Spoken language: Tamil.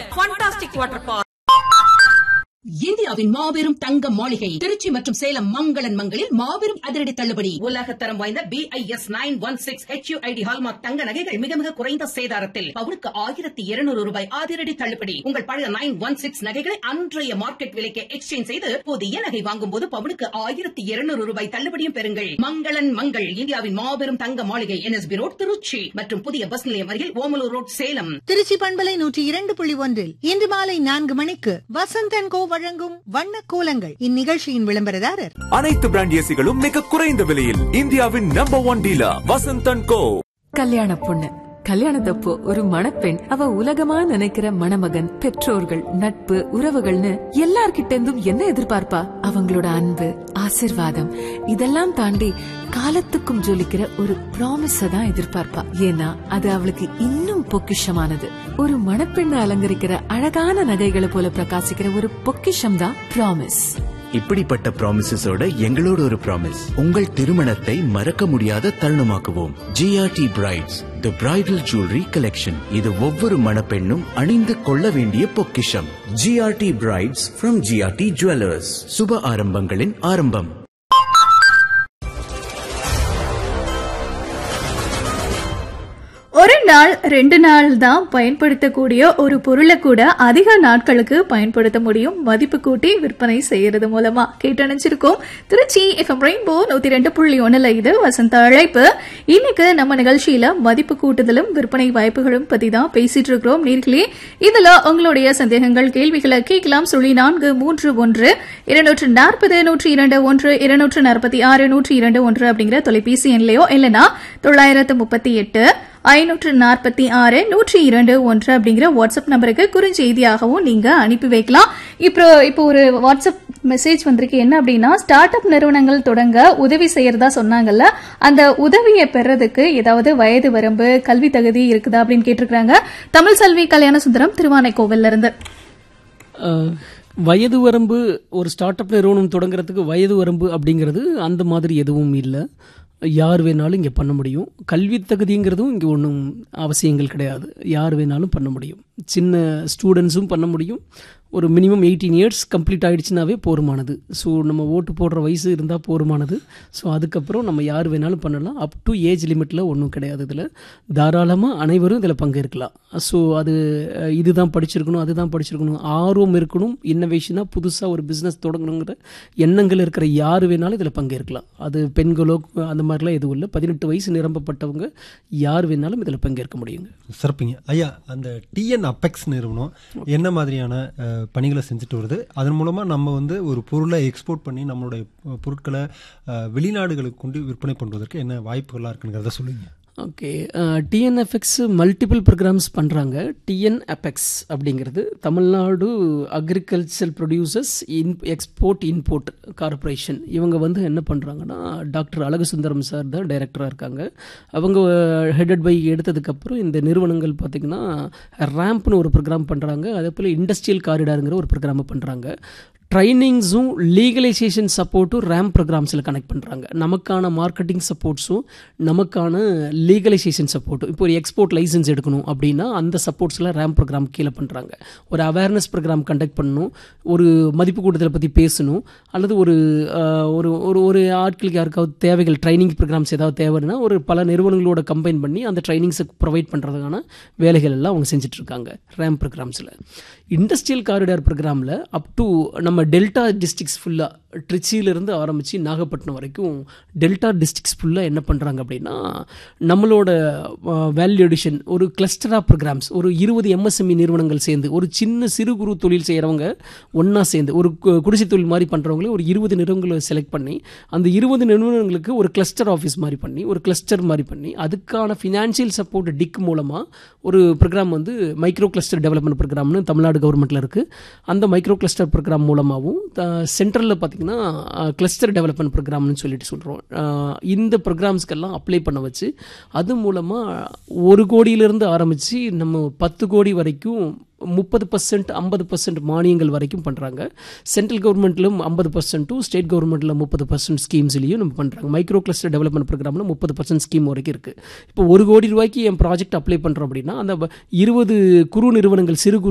ஃபண்டாஸ்டிக் வாட்டர் பார்க் இந்தியாவின் மாபெரும் தங்க மாளிகை திருச்சி மற்றும் சேலம் மங்களன் மங்களில் மாபெரும் அதிரடி தள்ளுபடி உலக தரம் வாய்ந்த B I S nine one six HUID hallmark தங்க நகைகள் மிக மிக குறைந்த சேதாரத்தில் பவுனுக்கு ஆயிரத்தி இருநூறு ரூபாய் அதிரடி தள்ளுபடி உங்கள் பழைய நைன் ஒன் சிக்ஸ் நகைகளை அன்றைய மார்க்கெட் விலைக்கு எக்ஸ்சேஞ்ச் செய்து புதிய நகை வாங்கும் போது பவுனுக்கு ஆயிரத்தி இருநூறு ரூபாய் தள்ளுபடியும் பெறுங்கள் மங்களன் மங்கள் இந்தியாவின் மாபெரும் தங்க மாளிகை என்எஸ்பி ரோட் திருச்சி மற்றும் புதிய பஸ் நிலையம் அருகில் ஓமலூர் ரோட் சேலம் திருச்சி பண்பலை நூற்றி இரண்டு புள்ளி ஒன்றில் இன்று மாலை நான்கு மணிக்கு வசந்தன் கோ வழங்கும் வண்ண கோலங்கள் இந்நிகழ்ச்சியின் விளம்பரதாரர் அனைத்து பிராண்ட் ஏசிகளும் மிக குறைந்த விலையில் இந்தியாவின் number one dealer Vasanthan co கல்யாண பொண்ணு கல்யாணத்தப்போ ஒரு மணப்பெண் அவ உலகமா நினைக்கிற மணமகன் பெற்றோர்கள் நட்பு உறவுகள்னு எல்லார்கிட்ட இருந்தும் என்ன எதிர்பார்ப்பா அவங்களோட அன்பு ஆசிர்வாதம் இதெல்லாம் தாண்டி காலத்துக்கும் ஜொலிக்கிற ஒரு ப்ராமிஸ தான் எதிர்பார்ப்பா ஏன்னா அது அவளுக்கு இன்னும் பொக்கிஷமானது ஒரு மணப்பெண்ணை அலங்கரிக்கிற அழகான நகைகளை போல பிரகாசிக்கிற ஒரு பொக்கிஷம் தான் ப்ராமிஸ் இப்படிப்பட்ட ப்ராமிசஸோட எங்களோட ஒரு ப்ராமிஸ் உங்கள் திருமணத்தை மறக்க முடியாத தருணமாக்குவோம் GRT brides the bridal jewellery collection இது ஒவ்வொரு மணப்பெண்ணும் அணிந்து கொள்ள வேண்டிய பொக்கிஷம் GRT brides from GRT jewellers சுப ஆரம்பங்களின் ஆரம்பம் ஒரு நாள் ரெண்டு நாள் தான் பயன்படுத்தக்கூடிய ஒரு பொருளை கூட அதிக நாட்களுக்கு பயன்படுத்த முடியும் மதிப்பு கூட்டி விற்பனை செய்யறது மூலமா கேட்டணிச்சிருக்கோம் திருச்சி எஃப்எம் ரெயின்போ நூத்தி ரெண்டு புள்ளி ஒண்ணுல இது வசந்த அழைப்பு இன்னைக்கு நம்ம நிகழ்ச்சியில மதிப்பு கூட்டுதலும் விற்பனை வாய்ப்புகளும் பத்தி தான் பேசிட்டு இருக்கிறோம் நேர்களே இதுல உங்களுடைய சந்தேகங்கள் கேள்விகளை கேட்கலாம் சொல்லி நான்கு மூன்று ஒன்று இருநூற்று நாற்பது நூற்றி இரண்டு ஒன்று இருநூற்று நாற்பத்தி ஆறு நூற்றி இரண்டு ஒன்று அப்படிங்கிற தொலைபேசி எண்லையோ இல்லைன்னா தொள்ளாயிரத்து முப்பத்தி எட்டு ஐநூற்று நாற்பத்தி ஆறு நூற்றி இரண்டு ஒன்று அப்படிங்கிற வாட்ஸ்அப் நம்பருக்கு குறுஞ்செய்தியாகவும் நீங்க அனுப்பி வைக்கலாம் இப்போ இப்போ ஒரு வாட்ஸ்அப் மெசேஜ் வந்திருக்கு என்ன அப்படின்னா ஸ்டார்ட் அப் நிறுவனங்கள் தொடங்க உதவி செய்யறதா சொன்னாங்கல்ல அந்த உதவியை பெறதுக்கு ஏதாவது வயது வரம்பு கல்வி தகுதி இருக்குதா அப்படின்னு கேட்டிருக்காங்க தமிழ் செல்வி கல்யாண சுந்தரம் திருவானைக்கோவில்ல இருந்து அஹ், வயது வரம்பு ஒரு ஸ்டார்ட் அப் நிறுவனம் தொடங்குறதுக்கு வயது வரம்பு அப்படிங்கிறது அந்த மாதிரி எதுவும் இல்லை யார் வேணாலும் இங்கே பண்ண முடியும் கல்வி தகுதிங்கிறதும் இங்கே ஒன்றும் அவசியங்கள் கிடையாது யார் வேணாலும் பண்ண முடியும் சின்ன ஸ்டூடெண்ட்ஸும் பண்ண முடியும் ஒரு மினிமம் எயிட்டீன் இயர்ஸ் கம்ப்ளீட் ஆயிடுச்சுனாவே போருமானது ஸோ நம்ம ஓட்டு போடுற வயசு இருந்தால் போருமானது ஸோ அதுக்கப்புறம் நம்ம யார் வேணாலும் பண்ணலாம் அப் டு ஏஜ் லிமிட்டில் ஒன்றும் கிடையாது இதில் தாராளமாக அனைவரும் இதில் பங்கேற்கலாம் ஸோ அது அஹ், இதுதான் படிச்சிருக்கணும் அதுதான் படிச்சிருக்கணும் ஆர்வம் இருக்கணும் இன்னோவேஷனாக புதுசாக ஒரு பிஸ்னஸ் தொடங்கணுங்கிற எண்ணங்கள் இருக்கிற யார் வேணாலும் இதில் பங்கேற்கலாம் அது பெண்களோ அந்த மாதிரிலாம் எதுவும் இல்லை பதினெட்டு வயசு நிரம்பப்பட்டவங்க யார் வேணாலும் இதில் பங்கேற்க முடியுங்க சிறப்புங்க ஐயா அந்த டிஎன் அப்பெக்ஸ் நிறுவனம் என்ன மாதிரியான அஹ், பணிகளை செஞ்சுட்டு வருது அதன் மூலமாக நம்ம வந்து ஒரு பொருளை எக்ஸ்போர்ட் பண்ணி நம்மளுடைய அஹ், பொருட்களை அஹ், வெளிநாடுகளுக்கு கொண்டு விற்பனை பண்ணுவதற்கு என்ன வாய்ப்புகள்லாம் இருக்குங்கிறத சொல்லுங்க ஓகே டிஎன்எஃப்எக்ஸ் மல்டிபிள் ப்ரோக்ராம்ஸ் பண்ணுறாங்க டிஎன் அபெக்ஸ் அப்படிங்கிறது Tamil Nadu agriculture producers in export import corporation இவங்க வந்து என்ன பண்ணுறாங்கன்னா டாக்டர் அழகு சுந்தரம் சார் தான் டைரக்டராக இருக்காங்க அவங்க ஹெடட் பை எடுத்ததுக்கப்புறம் இந்த நிறுவனங்கள் பார்த்திங்கன்னா ரேம்ப்னு ஒரு ப்ரோக்ராம் பண்ணுறாங்க அதே போல் இண்டஸ்ட்ரியல் காரிடாருங்கிற ஒரு ப்ரோக்ராமை பண்ணுறாங்க ட்ரைனிங்ஸும் லீகலைசேஷன் சப்போர்ட்டும் ரேம் ப்ரோக்ராம்ஸில் கனெக்ட் பண்ணுறாங்க நமக்கான மார்க்கெட்டிங் சப்போர்ட்ஸும் நமக்கான லீகலைசேஷன் சப்போர்ட்டும் இப்போ ஒரு எக்ஸ்போர்ட் லைசன்ஸ் எடுக்கணும் அப்படின்னா அந்த சப்போர்ட்ஸில் ரேம் ப்ரோக்ராம் கீழே பண்ணுறாங்க ஒரு அவேர்னஸ் ப்ரோக்ராம் கண்டக்ட் பண்ணணும் ஒரு மதிப்பு கூட்டத்தில் பற்றி பேசணும் அல்லது ஒரு ஆஹ், ஒரு ஒரு ஒரு ஆட்களுக்கு யாருக்காவது தேவைகள் ட்ரைனிங் ப்ரோக்ராம்ஸ் ஏதாவது தேவைன்னா ஒரு பல நிறுவனங்களோட கம்பைன் பண்ணி அந்த ட்ரைனிங்ஸை ப்ரொவைட் பண்ணுறதுக்கான வேலைகள் எல்லாம் அவங்க செஞ்சுட்டு இருக்காங்க ரேம் ப்ரோக்ராம்ஸில் இண்டஸ்ட்ரியல் காரிடார் ப்ரோக்ராமில் அப் டு நம்ம டெல்டா டிஸ்ட்ரிக்ஸ் ஃபுல்லாக ட்ரிச்சியிலிருந்து ஆரம்பித்து நாகப்பட்டினம் வரைக்கும் டெல்டா டிஸ்ட்ரிக்ஸ் ஃபுல்லாக என்ன பண்ணுறாங்க அப்படின்னா நம்மளோட வேல்யூ எடிஷன் ஒரு கிளஸ்டராக ப்ரோக்ராம்ஸ் ஒரு இருபது எம்எஸ்எம்இ நிறுவனங்கள் சேர்ந்து ஒரு சின்ன சிறு குறு தொழில் செய்கிறவங்க ஒன்றா சேர்ந்து ஒரு கு- குடிசை தொழில் மாதிரி பண்ணுறவங்களே ஒரு இருபது நிறுவனங்களை செலக்ட் பண்ணி அந்த இருபது நிறுவனங்களுக்கு ஒரு கிளஸ்டர் ஆஃபீஸ் மாதிரி பண்ணி ஒரு கிளஸ்டர் மாதிரி பண்ணி அதுக்கான ஃபினான்ஷியல் சப்போர்ட் டிக் மூலமாக ஒரு ப்ரோக்ராம் வந்து மைக்ரோ கிளஸ்டர் டெவலப்மெண்ட் ப்ரோக்ராம்னு தமிழ்நாடு கவர்மெண்ட்டில் இருக்குது அந்த மைக்ரோ கிளஸ்டர் ப்ரோக்ராம் மூலமாகவும் சென்ட்ரலில் பார்த்திங்கன்னா கிளஸ்டர் டெவலப்மெண்ட் ப்ரோக்ராம்னு சொல்லிட்டு சொல்கிறோம் இந்த ப்ரோக்ராம்ஸ்க்கெல்லாம் அப்ளை பண்ண வச்சு அது மூலமாக ஒரு கோடியிலேருந்து ஆரம்பித்து நம்ம பத்து கோடி வரைக்கும் முப்பது பர்சன்ட் ஐம்பது பர்சன்ட் மானியங்கள் வரைக்கும் பண்ணுறாங்க சென்ட்ரல் கவர்மெண்ட்லும் ஐம்பது பர்சன்ட்டும் ஸ்டேட் கவர்மெண்ட்டில் முப்பது பர்சன்ட் ஸ்கீம்ஸ்லையும் நம்ம பண்ணுறாங்க மைக்ரோ கிளஸ்டர் டெவலப்மெண்ட் ப்ரோக்ராமில் முப்பது பர்சன்ட் ஸ்கீம் வரைக்கும் இருக்குது இப்போ ஒரு கோடி ரூபாய்க்கு என் ப்ராஜெக்ட் அப்ளை பண்ணுறோம் அப்படின்னா அந்த இருபது குறு நிறுவனங்கள் சிறு குறு